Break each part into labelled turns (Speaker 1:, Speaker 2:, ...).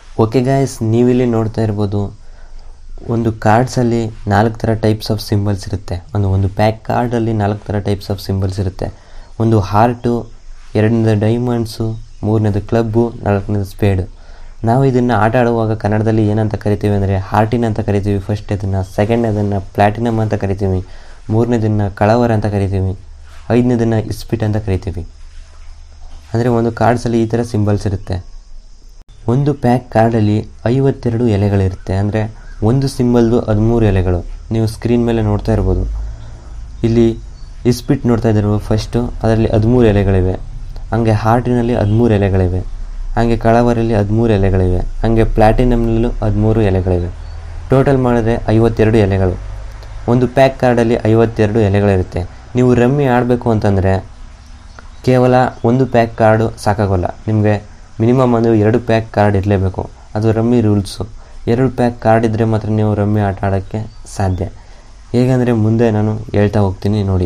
Speaker 1: okay guys ನೀವಿಲ್ಲಿ ನೋಡ್ತಾ ಇರ್ಬೋದು ಒಂದು ಕಾರ್ಡ್ಸಲ್ಲಿ ನಾಲ್ಕು ಥರ ಟೈಪ್ಸ್ ಆಫ್ ಸಿಂಬಲ್ಸ್ ಇರುತ್ತೆ ಒಂದು ಒಂದು ಪ್ಯಾಕ್ ಕಾರ್ಡಲ್ಲಿ ನಾಲ್ಕು ಥರ ಟೈಪ್ಸ್ ಆಫ್ ಸಿಂಬಲ್ಸ್ ಇರುತ್ತೆ ಒಂದು ಹಾರ್ಟು ಎರಡನೇದು ಡೈಮಂಡ್ಸು ಮೂರನೇದು ಕ್ಲಬ್ಬು ನಾಲ್ಕನೇದು ಸ್ಪೇಡು ನಾವು ಇದನ್ನು ಆಟ ಆಡುವಾಗ ಕನ್ನಡದಲ್ಲಿ ಏನಂತ ಕರಿತೀವಿ ಅಂದರೆ ಹಾರ್ಟಿನ ಅಂತ ಕರಿತೀವಿ ಫಸ್ಟ್ ಇದನ್ನು ಸೆಕೆಂಡ್ ಅದನ್ನು ಪ್ಲ್ಯಾಟಿನಮ್ ಅಂತ ಕರಿತೀವಿ ಮೂರನೇದನ್ನು ಕಳವರ ಅಂತ ಕರಿತೀವಿ ಐದನೇದನ್ನು ಇಸ್ಪಿಟ್ ಅಂತ ಕರಿತೀವಿ ಅಂದರೆ ಒಂದು ಕಾರ್ಡ್ಸಲ್ಲಿ ಈ ಥರ ಸಿಂಬಲ್ಸ್ ಇರುತ್ತೆ ಒಂದು ಪ್ಯಾಕ್ ಕಾರ್ಡಲ್ಲಿ ಐವತ್ತೆರಡು ಎಲೆಗಳಿರುತ್ತೆ ಅಂದರೆ ಒಂದು ಸಿಂಬಲ್ದು ಹದಿಮೂರು ಎಲೆಗಳು ನೀವು ಸ್ಕ್ರೀನ್ ಮೇಲೆ ನೋಡ್ತಾ ಇರ್ಬೋದು ಇಲ್ಲಿ ಇಸ್ಪಿಟ್ ನೋಡ್ತಾ ಇದ್ದೀರ ಫಸ್ಟು ಅದರಲ್ಲಿ ಹದಿಮೂರು ಎಲೆಗಳಿವೆ ಹಾಗೆ ಹಾರ್ಟಿನಲ್ಲಿ ಹದಿಮೂರು ಎಲೆಗಳಿವೆ ಹಾಗೆ ಕಳವರಲ್ಲಿ ಹದಿಮೂರು ಎಲೆಗಳಿವೆ ಹಾಗೆ ಪ್ಲ್ಯಾಟಿನಮ್ನಲ್ಲೂ ಹದಿಮೂರು ಎಲೆಗಳಿವೆ ಟೋಟಲ್ ಮಾಡಿದ್ರೆ ಐವತ್ತೆರಡು ಎಲೆಗಳು ಒಂದು ಪ್ಯಾಕ್ ಕಾರ್ಡಲ್ಲಿ ಐವತ್ತೆರಡು ಎಲೆಗಳಿರುತ್ತೆ ನೀವು ರಮ್ಮಿ ಆಡಬೇಕು ಅಂತಂದರೆ ಕೇವಲ ಒಂದು ಪ್ಯಾಕ್ ಕಾರ್ಡು ಸಾಕಾಗೋಲ್ಲ ನಿಮಗೆ ಮಿನಿಮಮ್ ಒಂದು ಎರಡು ಪ್ಯಾಕ್ ಕಾರ್ಡ್ ಇರಲೇಬೇಕು ಅದು ರಮ್ಮಿ ರೂಲ್ಸು ಎರಡು ಪ್ಯಾಕ್ ಕಾರ್ಡ್ ಇದ್ದರೆ ಮಾತ್ರ ನೀವು ರಮ್ಮಿ ಆಟ ಆಡೋಕ್ಕೆ ಸಾಧ್ಯ ಹೇಗೆಂದರೆ ಮುಂದೆ ನಾನು ಹೇಳ್ತಾ ಹೋಗ್ತೀನಿ ನೋಡಿ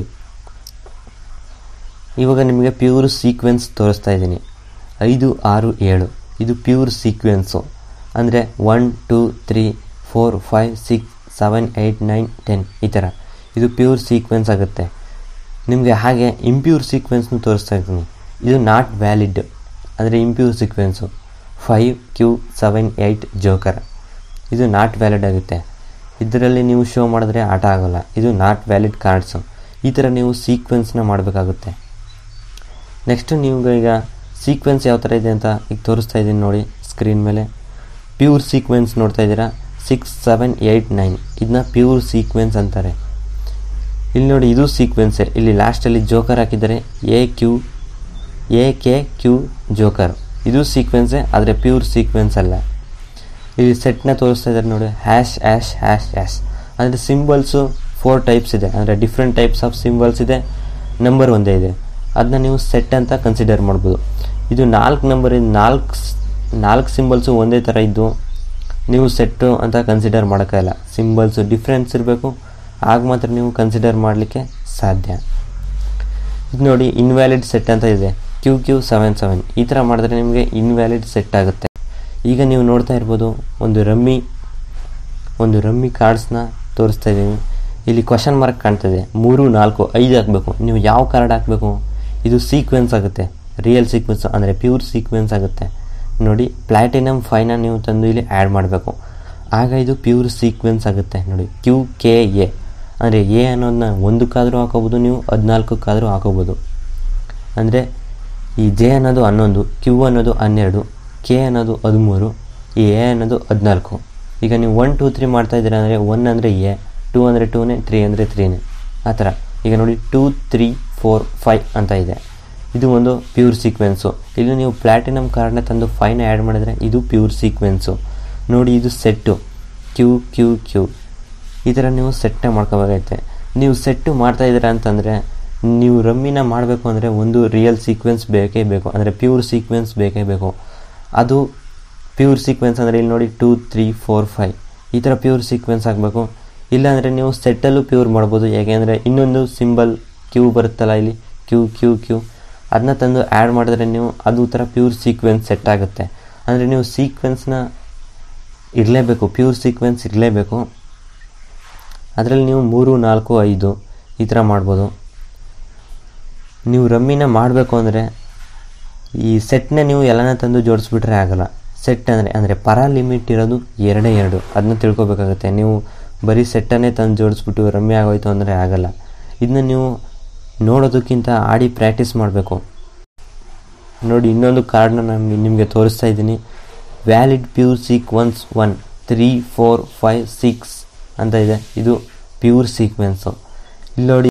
Speaker 1: ಇವಾಗ ನಿಮಗೆ ಪ್ಯೂರ್ ಸೀಕ್ವೆನ್ಸ್ ತೋರಿಸ್ತಾ ಇದ್ದೀನಿ ಐದು ಆರು ಏಳು ಇದು ಪ್ಯೂರ್ ಸೀಕ್ವೆನ್ಸು ಅಂದರೆ one two three four five six seven eight nine ten ಈ ಥರ ಇದು ಪ್ಯೂರ್ ಸೀಕ್ವೆನ್ಸ್ ಆಗುತ್ತೆ ನಿಮಗೆ ಹಾಗೆ ಇಂಪ್ಯೂರ್ ಸೀಕ್ವೆನ್ಸ್ನು ತೋರಿಸ್ತಾ ಇದ್ದೀನಿ ಇದು ನಾಟ್ ವ್ಯಾಲಿಡ್ ಅಂದರೆ impure sequence five Q seven eight joker ಇದು ನಾಟ್ ವ್ಯಾಲಿಡ್ ಆಗುತ್ತೆ ಇದರಲ್ಲಿ ನೀವು ಶೋ ಮಾಡಿದ್ರೆ ಆಟ ಆಗೋಲ್ಲ ಇದು ನಾಟ್ ವ್ಯಾಲಿಡ್ ಕಾರ್ಡ್ಸು ಈ ಥರ ನೀವು ಸೀಕ್ವೆನ್ಸ್ನ ಮಾಡಬೇಕಾಗುತ್ತೆ ನೆಕ್ಸ್ಟು ನೀವು ಈಗ ಸೀಕ್ವೆನ್ಸ್ ಯಾವ ಥರ ಇದೆ ಅಂತ ಈಗ ತೋರಿಸ್ತಾ ಇದ್ದೀನಿ ನೋಡಿ ಸ್ಕ್ರೀನ್ ಮೇಲೆ ಪ್ಯೂರ್ ಸೀಕ್ವೆನ್ಸ್ ನೋಡ್ತಾ ಇದ್ದೀರಾ ಸಿಕ್ಸ್ ಸೆವೆನ್ ಏಯ್ಟ್ ನೈನ್ ಇದನ್ನ ಪ್ಯೂರ್ ಸೀಕ್ವೆನ್ಸ್ ಅಂತಾರೆ ಇಲ್ಲಿ ನೋಡಿ ಇದು ಸೀಕ್ವೆನ್ಸೇ ಇಲ್ಲಿ ಲಾಸ್ಟಲ್ಲಿ ಜೋಕರ್ ಹಾಕಿದ್ದಾರೆ A Q A K Q joker ಇದು ಸೀಕ್ವೆನ್ಸೇ ಆದರೆ ಪ್ಯೂರ್ ಸೀಕ್ವೆನ್ಸ್ ಅಲ್ಲ ಇಲ್ಲಿ ಸೆಟ್ನ ತೋರಿಸ್ತಾ ಇದ್ದಾರೆ ನೋಡಿ ಹ್ಯಾಶ್ ಹ್ಯಾಶ್ ಹ್ಯಾಶ್ ಹ್ಯಾಶ್ ಅಂದರೆ ಸಿಂಬಲ್ಸು ಫೋರ್ ಟೈಪ್ಸ್ ಇದೆ ಅಂದರೆ ಡಿಫ್ರೆಂಟ್ ಟೈಪ್ಸ್ ಆಫ್ ಸಿಂಬಲ್ಸ್ ಇದೆ ನಂಬರ್ ಒಂದೇ ಇದೆ ಅದನ್ನ ನೀವು ಸೆಟ್ ಅಂತ ಕನ್ಸಿಡರ್ ಮಾಡ್ಬೋದು ಇದು ನಾಲ್ಕು ನಂಬರ್ ನಾಲ್ಕು ನಾಲ್ಕು ಸಿಂಬಲ್ಸು ಒಂದೇ ಥರ ಇದ್ದು ನೀವು ಸೆಟ್ಟು ಅಂತ ಕನ್ಸಿಡರ್ ಮಾಡೋಕ್ಕಾಗಲ್ಲ ಸಿಂಬಲ್ಸು ಡಿಫ್ರೆನ್ಸ್ ಇರಬೇಕು ಆಗ ಮಾತ್ರ ನೀವು ಕನ್ಸಿಡರ್ ಮಾಡಲಿಕ್ಕೆ ಸಾಧ್ಯ ಇದು ನೋಡಿ ಇನ್ವ್ಯಾಲಿಡ್ ಸೆಟ್ ಅಂತ ಇದೆ ಕ್ಯೂ ಕ್ಯೂ ಸೆವೆನ್ ಸೆವೆನ್ ಈ ಥರ ಮಾಡಿದ್ರೆ ನಿಮಗೆ ಇನ್ವ್ಯಾಲಿಡ್ ಸೆಟ್ ಆಗುತ್ತೆ ಈಗ ನೀವು ನೋಡ್ತಾ ಇರ್ಬೋದು ಒಂದು ರಮ್ಮಿ ಒಂದು ರಮ್ಮಿ ಕಾರ್ಡ್ಸ್ನ ತೋರಿಸ್ತಾ ಇದ್ದೀವಿ ಇಲ್ಲಿ ಕ್ವಶನ್ ಮಾರ್ಕ್ ಕಾಣ್ತದೆ ಮೂರು ನಾಲ್ಕು ಐದು ಹಾಕಬೇಕು ನೀವು ಯಾವ ಕಾರ್ಡ್ ಹಾಕಬೇಕು ಇದು ಸೀಕ್ವೆನ್ಸ್ ಆಗುತ್ತೆ ರಿಯಲ್ ಸೀಕ್ವೆನ್ಸ್ ಅಂದರೆ ಪ್ಯೂರ್ ಸೀಕ್ವೆನ್ಸ್ ಆಗುತ್ತೆ ನೋಡಿ ಪ್ಲ್ಯಾಟಿನಮ್ ಫೈನ ನೀವು ತಂದು ಇಲ್ಲಿ ಆ್ಯಡ್ ಮಾಡಬೇಕು ಆಗ ಇದು ಪ್ಯೂರ್ ಸೀಕ್ವೆನ್ಸ್ ಆಗುತ್ತೆ ನೋಡಿ ಕ್ಯೂ ಕೆ ಎ ಅಂದರೆ ಎ ಅನ್ನೋದನ್ನ ಒಂದಕ್ಕಾದರೂ ಹಾಕೋಬೋದು ನೀವು ಹದಿನಾಲ್ಕಕ್ಕಾದರೂ ಹಾಕೋಬೋದು ಅಂದರೆ ಈ ಜೆ ಅನ್ನೋದು ಹನ್ನೊಂದು ಕ್ಯೂ ಅನ್ನೋದು ಹನ್ನೆರಡು ಕೆ ಅನ್ನೋದು ಹದಿಮೂರು ಈ ಎ ಅನ್ನೋದು ಹದಿನಾಲ್ಕು ಈಗ ನೀವು ಒನ್ ಟೂ ತ್ರೀ ಮಾಡ್ತಾ ಇದ್ದೀರಾ ಅಂದರೆ ಒನ್ ಅಂದರೆ ಎ ಟೂ ಅಂದರೆ ಟೂನೇ ತ್ರೀ ಅಂದರೆ ತ್ರೀನೇ ಆ ಥರ ಈಗ ನೋಡಿ ಟೂ ತ್ರೀ ಫೋರ್ ಫೈವ್ ಅಂತ ಇದೆ ಇದು ಒಂದು ಪ್ಯೂರ್ ಸೀಕ್ವೆನ್ಸು ಇಲ್ಲಿ ನೀವು ಪ್ಲ್ಯಾಟಿನಮ್ ಕಾರ್ಡ್ನ ತಂದು ಫೈನ ಆ್ಯಡ್ ಮಾಡಿದ್ರೆ ಇದು ಪ್ಯೂರ್ ಸೀಕ್ವೆನ್ಸು ನೋಡಿ ಇದು ಸೆಟ್ಟು ಕ್ಯೂ ಕ್ಯೂ ಕ್ಯೂ ಈ ಥರ ನೀವು ಸೆಟ್ನ ಮಾಡ್ಕೋಬೇಕಾಗತ್ತೆ ನೀವು ಸೆಟ್ಟು ಮಾಡ್ತಾ ಇದ್ದೀರಾ ಅಂತಂದರೆ ನೀವು ರಮ್ಮಿನ ಮಾಡಬೇಕು ಅಂದರೆ ಒಂದು ರಿಯಲ್ ಸೀಕ್ವೆನ್ಸ್ ಬೇಕೇ ಬೇಕು ಅಂದರೆ ಪ್ಯೂರ್ ಸೀಕ್ವೆನ್ಸ್ ಬೇಕೇ ಬೇಕು ಅದು ಪ್ಯೂರ್ ಸೀಕ್ವೆನ್ಸ್ ಅಂದರೆ ಇಲ್ಲಿ ನೋಡಿ ಟೂ ತ್ರೀ ಫೋರ್ ಫೈವ್ ಈ ಥರ ಪ್ಯೂರ್ ಸೀಕ್ವೆನ್ಸ್ ಆಗಬೇಕು ಇಲ್ಲಾಂದರೆ ನೀವು ಸೆಟ್ಟಲ್ಲೂ ಪ್ಯೂರ್ ಮಾಡ್ಬೋದು ಯಾಕೆಂದರೆ ಇನ್ನೊಂದು ಸಿಂಬಲ್ ಕ್ಯೂ ಬರುತ್ತಲ್ಲ ಇಲ್ಲಿ ಕ್ಯೂ ಕ್ಯೂ ಕ್ಯೂ ಅದನ್ನ ತಂದು ಆ್ಯಡ್ ಮಾಡಿದ್ರೆ ನೀವು ಅದು ಥರ ಪ್ಯೂರ್ ಸೀಕ್ವೆನ್ಸ್ ಸೆಟ್ ಆಗುತ್ತೆ ಅಂದರೆ ನೀವು ಸೀಕ್ವೆನ್ಸ್ನ ಇರಲೇಬೇಕು ಪ್ಯೂರ್ ಸೀಕ್ವೆನ್ಸ್ ಇರಲೇಬೇಕು ಅದರಲ್ಲಿ ನೀವು ಮೂರು ನಾಲ್ಕು ಐದು ಈ ಥರ ಮಾಡ್ಬೋದು ನೀವು ರಮ್ಮಿನ ಮಾಡಬೇಕು ಅಂದರೆ ಈ ಸೆಟ್ನ ನೀವು ಎಲ್ಲನ ತಂದು ಜೋಡಿಸ್ಬಿಟ್ರೆ ಆಗಲ್ಲ ಸೆಟ್ ಅಂದರೆ ಅಂದರೆ ಪರ ಲಿಮಿಟ್ ಇರೋದು ಎರಡೇ ಎರಡು ಅದನ್ನ ತಿಳ್ಕೊಬೇಕಾಗುತ್ತೆ ನೀವು ಬರೀ ಸೆಟ್ಟನ್ನೇ ತಂದು ಜೋಡಿಸ್ಬಿಟ್ಟು ರಮ್ಮಿ ಆಗೋಯ್ತು ಅಂದರೆ ಆಗಲ್ಲ ಇದನ್ನ ನೀವು ನೋಡೋದಕ್ಕಿಂತ ಆಡಿ ಪ್ರಾಕ್ಟೀಸ್ ಮಾಡಬೇಕು ನೋಡಿ ಇನ್ನೊಂದು ಕಾರ್ಡ್ನ ನಮಗೆ ನಿಮಗೆ ತೋರಿಸ್ತಾ ಇದ್ದೀನಿ valid pure sequence one three four five six ಅಂತ ಇದೆ ಇದು ಪ್ಯೂರ್ ಸೀಕ್ವೆನ್ಸು ಇಲ್ಲಿ ನೋಡಿ